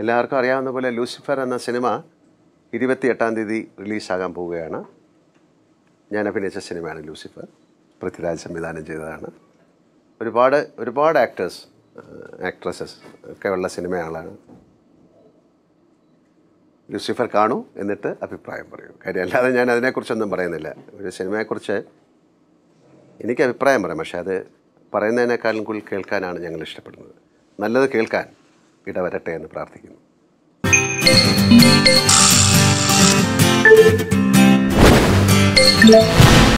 എല്ലാവർക്കും അറിയാവുന്ന പോലെ ലൂസിഫർ എന്ന സിനിമ ഇരുപത്തിയെട്ടാം തീയതി റിലീസാകാൻ പോവുകയാണ് ഞാൻ അഭിനയിച്ച സിനിമയാണ് ലൂസിഫർ പൃഥ്വിരാജ് സംവിധാനം ചെയ്തതാണ് ഒരുപാട് ഒരുപാട് ആക്ടേഴ്സ് ആക്ട്രസസ് ഒക്കെ ഉള്ള സിനിമയാണ് ലൂസിഫർ കാണൂ എന്നിട്ട് അഭിപ്രായം പറയൂ കാര്യം അല്ലാതെ ഞാൻ അതിനെക്കുറിച്ചൊന്നും പറയുന്നില്ല ഒരു സിനിമയെക്കുറിച്ച് എനിക്ക് അഭിപ്രായം പറയാം പക്ഷേ അത് പറയുന്നതിനേക്കാളും കൂടുതൽ കേൾക്കാനാണ് ഞങ്ങൾ ഇഷ്ടപ്പെടുന്നത് നല്ലത് കേൾക്കാൻ ഇടവരട്ടെ എന്ന് പ്രാർത്ഥിക്കുന്നു Yeah.